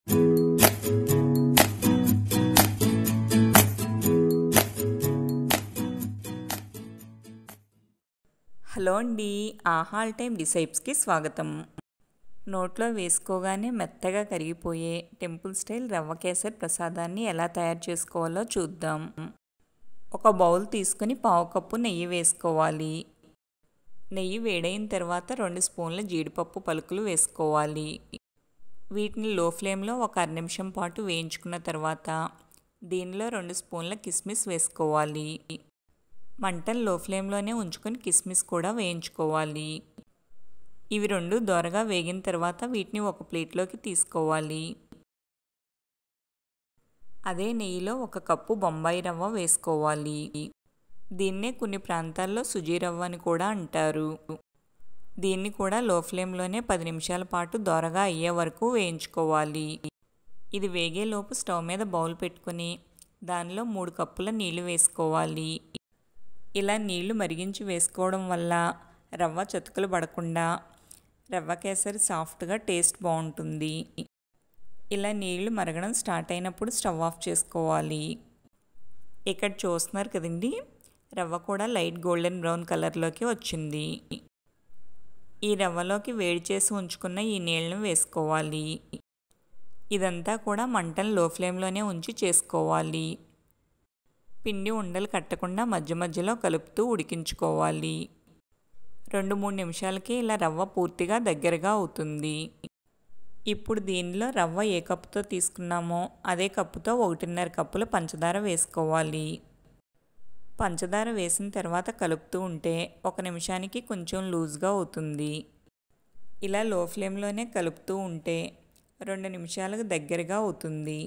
hello అండి ఆహాల్ time డిసైప్స్కి స్వాగతం నోట్లో వేసుకోగానే మెత్తగా కరిగిపోయే టెంపుల్ స్టైల్ రవ్వ కేసర్ ప్రసాదాన్ని ఎలా తయారు చేసుకోవాలో చూద్దాం ఒక బౌల్ తీసుకుని పావు కప్పు నెయ్యి వేసుకోవాలి నెయ్యి వేడైన తర్వాత రెండు స్పూన్ల జీడిపప్పు పలుకులు వేసుకోవాలి వీటిని లో ఫ్లేమ్లో ఒక అర నిమిషం పాటు వేయించుకున్న తర్వాత దీనిలో రెండు స్పూన్ల కిస్మిస్ వేసుకోవాలి మంటను లో ఫ్లేమ్లోనే ఉంచుకొని కిస్మిస్ కూడా వేయించుకోవాలి ఇవి రెండు దోరగా వేగిన తర్వాత వీటిని ఒక ప్లేట్లోకి తీసుకోవాలి అదే నెయ్యిలో ఒక కప్పు బొంబాయి రవ్వ వేసుకోవాలి దీన్నే కొన్ని ప్రాంతాల్లో సుజీ రవ్వ అని కూడా అంటారు దీన్ని కూడా లో ఫ్లేమ్లోనే పది నిమిషాల పాటు దోరగా అయ్యే వరకు వేయించుకోవాలి ఇది వేగేలోపు స్టవ్ మీద బౌల్ పెట్టుకుని దానిలో మూడు కప్పుల నీళ్లు వేసుకోవాలి ఇలా నీళ్లు మరిగించి వేసుకోవడం వల్ల రవ్వ చతుకులు పడకుండా రవ్వ కేసరి సాఫ్ట్గా టేస్ట్ బాగుంటుంది ఇలా నీళ్లు మరగడం స్టార్ట్ అయినప్పుడు స్టవ్ ఆఫ్ చేసుకోవాలి ఇక్కడ చూస్తున్నారు కదండి రవ్వ కూడా లైట్ గోల్డెన్ బ్రౌన్ కలర్లోకి వచ్చింది ఈ రవ్వలోకి వేడి చేసి ఉంచుకున్న ఈ నీళ్ళను వేసుకోవాలి ఇదంతా కూడా మంటను లో ఫ్లేమ్లోనే ఉంచి చేసుకోవాలి పిండి ఉండలు కట్టకుండా మధ్య మధ్యలో కలుపుతూ ఉడికించుకోవాలి రెండు మూడు నిమిషాలకి ఇలా రవ్వ పూర్తిగా దగ్గరగా అవుతుంది ఇప్పుడు దీనిలో రవ్వ ఏ కప్పుతో తీసుకున్నామో అదే కప్పుతో ఒకటిన్నర కప్పుల పంచదార వేసుకోవాలి పంచదార వేసిన తర్వాత కలుపుతూ ఉంటే ఒక నిమిషానికి కొంచెం లూజ్గా అవుతుంది ఇలా లో ఫ్లేమ్లోనే కలుపుతూ ఉంటే రెండు నిమిషాలకు దగ్గరగా అవుతుంది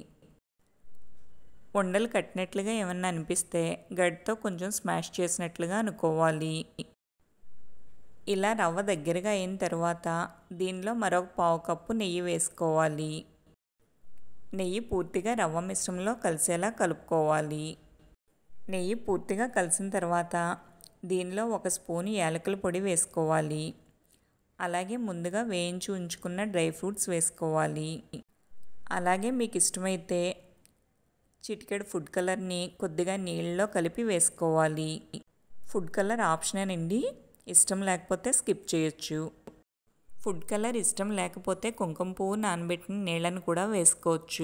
ఉండలు కట్టినట్లుగా ఏమన్నా అనిపిస్తే గడ్డతో కొంచెం స్మాష్ చేసినట్లుగా అనుకోవాలి ఇలా రవ్వ దగ్గరగా అయిన తర్వాత దీనిలో మరొక పావు కప్పు నెయ్యి వేసుకోవాలి నెయ్యి పూర్తిగా రవ్వ మిశ్రమంలో కలిసేలా కలుపుకోవాలి నెయ్యి పూర్తిగా కలిసిన తర్వాత దీనిలో ఒక స్పూన్ యాలకుల పొడి వేసుకోవాలి అలాగే ముందుగా వేయించి ఉంచుకున్న డ్రై ఫ్రూట్స్ వేసుకోవాలి అలాగే మీకు ఇష్టమైతే చిటికెడు ఫుడ్ కలర్ని కొద్దిగా నీళ్ళలో కలిపి వేసుకోవాలి ఫుడ్ కలర్ ఆప్షనల్ అండి ఇష్టం లేకపోతే స్కిప్ చేయొచ్చు ఫుడ్ కలర్ ఇష్టం లేకపోతే కుంకుమ పువ్వు నానబెట్టిన నీళ్ళను కూడా వేసుకోవచ్చు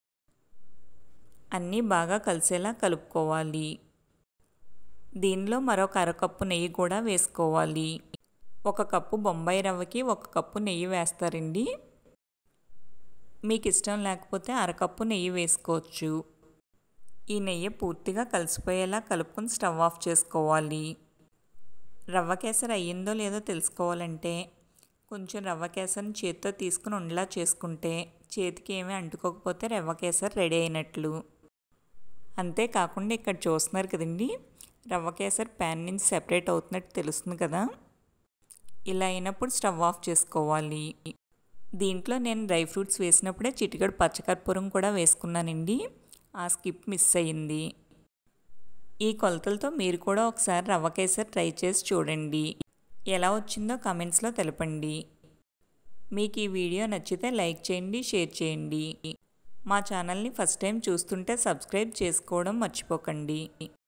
అన్నీ బాగా కలిసేలా కలుపుకోవాలి దీనిలో మరొక అరకప్పు నెయ్యి కూడా వేసుకోవాలి ఒక కప్పు బొంబాయి రవ్వకి ఒక కప్పు నెయ్యి వేస్తారండి మీకు ఇష్టం లేకపోతే అరకప్పు నెయ్యి వేసుకోవచ్చు ఈ నెయ్యి పూర్తిగా కలిసిపోయేలా కలుపుకొని స్టవ్ ఆఫ్ చేసుకోవాలి రవ్వ కేసరి అయ్యిందో లేదో తెలుసుకోవాలంటే కొంచెం రవ్వ కేసరిని చేతితో తీసుకుని ఉండలా చేసుకుంటే చేతికి ఏమీ అంటుకోకపోతే రవ్వ కేసరి రెడీ అయినట్లు అంతేకాకుండా ఇక్కడ చూస్తున్నారు కదండి రవ్వ కేసరి ప్యాన్ నుంచి సెపరేట్ అవుతున్నట్టు తెలుస్తుంది కదా ఇలా అయినప్పుడు స్టవ్ ఆఫ్ చేసుకోవాలి దీంట్లో నేను డ్రై ఫ్రూట్స్ వేసినప్పుడే చిటికడు పచ్చకర్పూరం కూడా వేసుకున్నానండి ఆ స్కిప్ మిస్ అయ్యింది ఈ కొలతలతో మీరు కూడా ఒకసారి రవ్వ కేసరి ట్రై చేసి చూడండి ఎలా వచ్చిందో కామెంట్స్లో తెలపండి మీకు ఈ వీడియో నచ్చితే లైక్ చేయండి షేర్ చేయండి మా ఛానల్ని ఫస్ట్ టైం చూస్తుంటే సబ్స్క్రైబ్ చేసుకోవడం మర్చిపోకండి